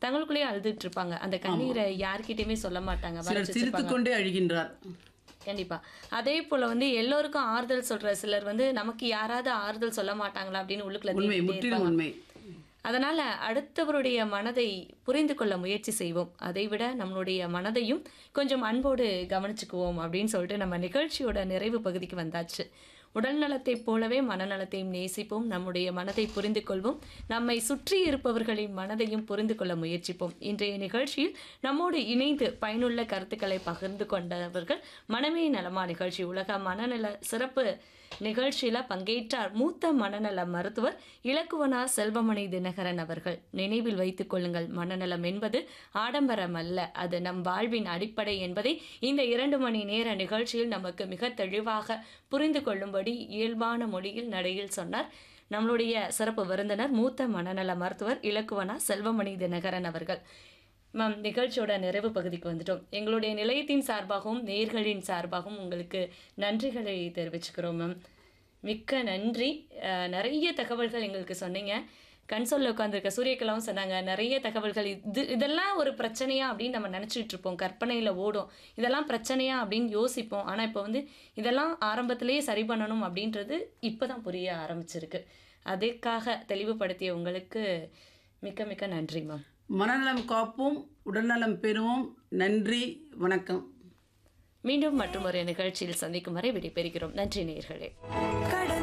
தங்களுக்குள்ளேயே அழுதுட்டு இருப்பாங்க அந்த கண்ணீரை யார்கிட்டயுமே சொல்ல மாட்டாங்க சிலர் மறைச்சு சிரித்து வச்சிருப்பாங்க. கொண்டே அழுகின்றார் கண்டிப்பா அதே போல வந்து எல்லோருக்கும் ஆறுதல் சொல்ற சிலர் வந்து நமக்கு யாராவது ஆறுதல் சொல்ல மாட்டாங்களா அப்படின்னு உள்ளுக்குள்ள உண்மை தேடிட்டே முற்றிலும் இருப்பாங்க. உண்மை அதனால அடுத்தவருடைய மனதை புரிந்து கொள்ள முயற்சி செய்வோம் அதை விட நம்மளுடைய மனதையும் கொஞ்சம் அன்போடு கவனிச்சுக்குவோம் அப்படின்னு சொல்லிட்டு நம்ம நிகழ்ச்சியோட நிறைவு பகுதிக்கு வந்தாச்சு உடல் நலத்தைப் போலவே மனநலத்தையும் நேசிப்போம் நம்முடைய மனதை புரிந்து கொள்வோம் நம்மை சுற்றி இருப்பவர்களின் மனதையும் புரிந்து கொள்ள முயற்சிப்போம் இன்றைய நிகழ்ச்சியில் நம்மோடு இணைந்து பயனுள்ள கருத்துக்களை பகிர்ந்து கொண்டவர்கள் மனமே நலமா நிகழ்ச்சி உலக மனநல சிறப்பு நிகழ்ச்சியில பங்கேற்றார் மூத்த மனநல மருத்துவர் இலக்குவனா செல்வமணி தினகரன் அவர்கள் நினைவில் வைத்துக் கொள்ளுங்கள் மனநலம் என்பது ஆடம்பரம் அல்ல அது நம் வாழ்வின் அடிப்படை என்பதை இந்த இரண்டு மணி நேர நிகழ்ச்சியில் நமக்கு மிக தெளிவாக புரிந்து கொள்ளும்படி இயல்பான மொழியில் நடையில் சொன்னார் நம்மளுடைய சிறப்பு விருந்தினர் மூத்த மனநல மருத்துவர் இலக்குவனா செல்வமணி தினகரன் அவர்கள் மேம் நிகழ்ச்சியோட நிறைவு பகுதிக்கு வந்துட்டோம் எங்களுடைய நிலையத்தின் சார்பாகவும் நேர்களின் சார்பாகவும் உங்களுக்கு நன்றிகளை தெரிவிச்சுக்கிறோம் மேம் மிக்க நன்றி அஹ், நிறைய தகவல்கள் எங்களுக்கு சொன்னீங்க கன்சோலில் உட்காந்துருக்க சூரியகலாவும் சொன்னாங்க நிறைய தகவல்கள் இது இதெல்லாம் ஒரு பிரச்சனையா அப்படின்னு நம்ம நினச்சிட்டு இருப்போம் கற்பனையில் ஓடும் இதெல்லாம் பிரச்சனையா அப்படின்னு யோசிப்போம் ஆனால் இப்போ வந்து இதெல்லாம் ஆரம்பத்திலேயே சரி பண்ணணும் அப்படின்றது இப்போ தான் புரிய ஆரம்பிச்சிருக்கு அதற்காக தெளிவுபடுத்திய உங்களுக்கு மிக்க மிக்க நன்றி மேம் மனநலம் காப்போம் உடல்நலம் பெறுவோம் நன்றி வணக்கம் மீண்டும் மற்றும் ஒரு நிகழ்ச்சியில் சந்திக்கும் வரை விடைபெறுகிறோம் நன்றி நேயர்களே